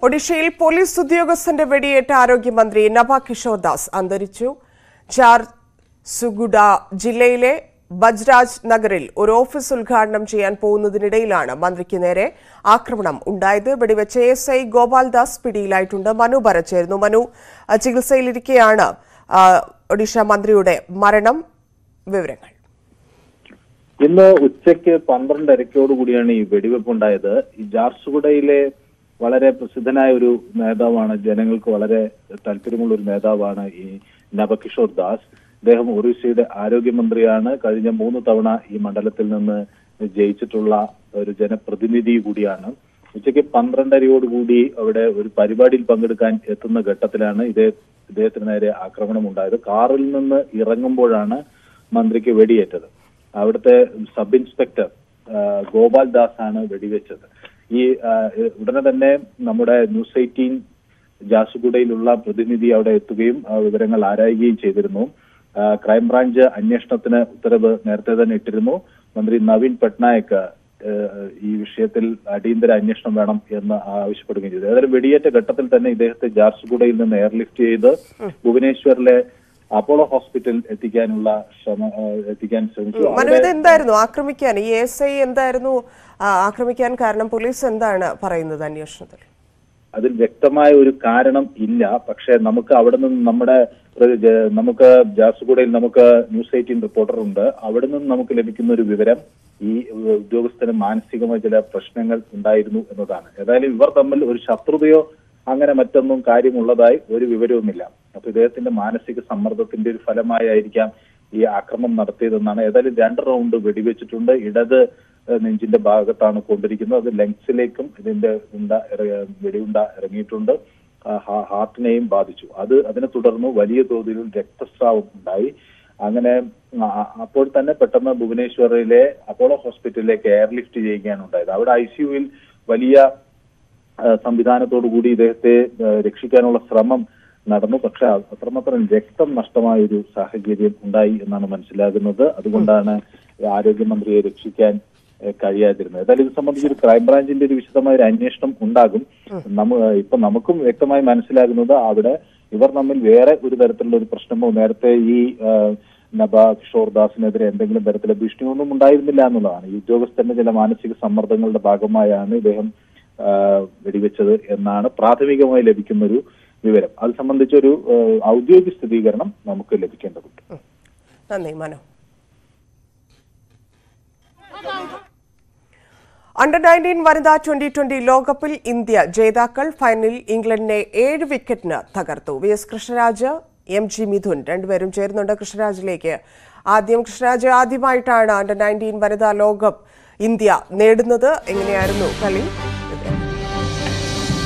ഒഡീഷയിൽ പോലീസ് ഉദ്യോഗസ്ഥന്റെ വെടിയേറ്റ ആരോഗ്യമന്ത്രി നഭ കിഷോർ ദാസ് അന്തരിച്ചു ചാർ സുഗുഡ ജില്ലയിലെ ബജ്രാജ് നഗറിൽ ഒരു ഓഫീസ് ഉദ്ഘാടനം ചെയ്യാൻ പോകുന്നതിനിടയിലാണ് മന്ത്രിക്ക് നേരെ ആക്രമണം ഉണ്ടായത് വെടിവെച്ച എസ് ഐ ഗോപാൽദാസ് പിടിയിലായിട്ടുണ്ട് മനു ഭരച്ചേരുന്നു മനു ആ, ചികിത്സയിലിരിക്കെയാണ് ആ, ഒഡീഷ മന്ത്രിയുടെ മരണം വിവരങ്ങൾ ഇന്ന് ഉച്ചയ്ക്ക് പന്ത്രണ്ടരയ്ക്കോട് കൂടിയാണ് ഈ വെടിവെപ്പ് ഉണ്ടായത് ഈ ജാർസുഗുഡയിലെ വളരെ പ്രസിദ്ധനായ ഒരു നേതാവാണ് ജനങ്ങൾക്ക് വളരെ താല്പര്യമുള്ള ഒരു നേതാവാണ് ഈ നവകിഷോർ ദാസ് അദ്ദേഹം ഒറീസയുടെ ആരോഗ്യമന്ത്രിയാണ് കഴിഞ്ഞ മൂന്ന് തവണ ഈ മണ്ഡലത്തിൽ നിന്ന് ജയിച്ചിട്ടുള്ള ഒരു ജനപ്രതിനിധി കൂടിയാണ് ഉച്ചയ്ക്ക് പന്ത്രണ്ടരയോടുകൂടി അവിടെ ഒരു പരിപാടിയിൽ പങ്കെടുക്കാൻ എത്തുന്ന ഘട്ടത്തിലാണ് ഇതേ ഇദ്ദേഹത്തിന് നേരെ ആക്രമണം ഉണ്ടായത് കാറിൽ നിന്ന് ഇറങ്ങുമ്പോഴാണ് മന്ത്രിക്ക് വെടിയേറ്റത് അവിടുത്തെ സബ് ഇൻസ്പെക്ടർ ആ, ഗോപാൽ ദാസ് ആണ് വെടിവെച്ചത് ഈ ആ, ഉടനെ തന്നെ നമ്മുടെ ന്യൂസ് എയ്റ്റീൻ ജാസുഗുഡയിലുള്ള പ്രതിനിധി അവിടെ എത്തുകയും ആ വിവരങ്ങൾ ആരായുകയും ചെയ്തിരുന്നു ആ, ക്രൈംബ്രാഞ്ച് അന്വേഷണത്തിന് ഉത്തരവ് നേരത്തെ തന്നെ ഇട്ടിരുന്നു മന്ത്രി നവീൻ പട്നായക് ഏഹ് ഈ വിഷയത്തിൽ അടിയന്തര അന്വേഷണം വേണം എന്ന് ആവശ്യപ്പെടുകയും ചെയ്തു ഏതായാലും വെടിയേറ്റ ഘട്ടത്തിൽ തന്നെ ഇദ്ദേഹത്തെ ജാർസുഗുഡയിൽ നിന്ന് എയർലിഫ്റ്റ് ചെയ്ത് ഭുവനേശ്വറിലെ അപ്പോളോ ഹോസ്പിറ്റൽ എത്തിക്കാനുള്ള ശ്രമ ഏഹ് എത്തിക്കാൻ ശ്രമിച്ചു മനു അവിടെ ഇത് എന്തായിരുന്നു ആക്രമിക്കാൻ ഈ എസ് ഐ എന്തായിരുന്നു ആ, ആക്രമിക്കാൻ കാരണം പോലീസ് എന്താണ് പറയുന്നത് അന്വേഷണത്തിൽ അതിൽ വ്യക്തമായ ഒരു കാരണം ഇല്ല പക്ഷെ നമുക്ക് അവിടെ നിന്ന് നമ്മുടെ ഒരു ജ- നമുക്ക് ജാസുഗുഡയിൽ നമുക്ക് ന്യൂസ് എയ്റ്റീൻ റിപ്പോർട്ടർ ഉണ്ട് അവിടെ നിന്ന് നമുക്ക് ലഭിക്കുന്ന ഒരു വിവരം ഈ ഉദ്യോഗസ്ഥന് മാനസികമായ ചില പ്രശ്നങ്ങൾ ഉണ്ടായിരുന്നു എന്നതാണ് ഏതായാലും ഇവർ തമ്മിൽ ഒരു ശത്രുതയോ അങ്ങനെ മറ്റൊന്നും കാര്യമുള്ളതായി ഒരു വിവരവുമില്ല അപ്പൊ ഇദ്ദേഹത്തിന്റെ മാനസിക സമ്മർദ്ദത്തിന്റെ ഒരു ഫലമായിരിക്കാം ഈ ആക്രമണം നടത്തിയതെന്നാണ് ഏതായാലും രണ്ട് റൗണ്ട് വെടിവെച്ചിട്ടുണ്ട് ഇടത് ഏഹ് നെഞ്ചിന്റെ ഭാഗത്താണ് കൊണ്ടിരിക്കുന്നത് അത് ലങ്സിലേക്കും ഇതിന്റെ ഉണ്ട ഇറ- വെടിയുണ്ട ഇറങ്ങിയിട്ടുണ്ട് ആ ഹാ- ഹാർട്ടിനെയും ബാധിച്ചു അത് അതിനെ തുടർന്ന് വലിയ തോതിൽ രക്തസ്രാവം ഉണ്ടായി അങ്ങനെ ആ- അപ്പോൾ തന്നെ പെട്ടെന്ന് ഭുവനേശ്വറിലെ അപ്പോളോ ഹോസ്പിറ്റലിലേക്ക് എയർലിഫ്റ്റ് ചെയ്യുകയാണ് ഉണ്ടായത് അവിടെ ഐ സിയുവിൽ വലിയ ആ, സംവിധാനത്തോടു കൂടി ഇദ്ദേഹത്തെ ആ, രക്ഷിക്കാനുള്ള ശ്രമം നടന്നു പക്ഷെ അ- അത്രമാത്രം രക്തം നഷ്ടമായ ഒരു സാഹചര്യം ഉണ്ടായി എന്നാണ് മനസ്സിലാകുന്നത് അതുകൊണ്ടാണ് ആരോഗ്യമന്ത്രിയെ രക്ഷിക്കാൻ ഏ, കഴിയാതിരുന്നത് ഏതായാലും ഇത് സംബന്ധിച്ച് ഒരു ക്രൈംബ്രാഞ്ചിന്റെ ഒരു വിശദമായ ഒരു അന്വേഷണം ഉണ്ടാകും നമ്മ ഇപ്പൊ നമുക്കും വ്യക്തമായി മനസ്സിലാകുന്നത് അവിടെ ഇവർ തമ്മിൽ വേറെ ഒരു തരത്തിലുള്ള ഒരു പ്രശ്നമോ നേരത്തെ ഈ ആ, നബ കിഷോർ ദാസിനെതിരെ എന്തെങ്കിലും തരത്തിലെ ഭീഷണിയൊന്നും ഉണ്ടായിരുന്നില്ല എന്നുള്ളതാണ് ഈ ഉദ്യോഗസ്ഥന്റെ ചില മാനസിക സമ്മർദ്ദങ്ങളുടെ ഭാഗമായാണ് ഇദ്ദേഹം ആ, വെടിവെച്ചത് എന്നാണ് പ്രാഥമികമായി ലഭിക്കുന്ന ഒരു വിവരം അത് സംബന്ധിച്ചൊരു ആ, ഔദ്യോഗിക സ്ഥിരീകരണം നമുക്ക് ലഭിക്കേണ്ടതുണ്ട് നന്ദി മനു അണ്ടർ നയൻറ്റീൻ വനിതാ ട്വന്റി ട്വന്റി ലോകകപ്പിൽ ഇന്ത്യ ജേതാക്കൾ ഫൈനലിൽ ഇംഗ്ലണ്ടിനെ ഏഴ് വിക്കറ്റിന് തകർത്തു V S Krishnaraj M G Mithun രണ്ടുപേരും ചേരുന്നുണ്ട് കൃഷ്ണരാജിലേക്ക് ആദ്യം കൃഷ്ണരാജ് ആദ്യമായിട്ടാണ് അണ്ടർ നയൻറ്റീൻ വനിതാ ലോകകപ്പ് ഇന്ത്യ നേടുന്നത് എങ്ങനെയായിരുന്നു കളി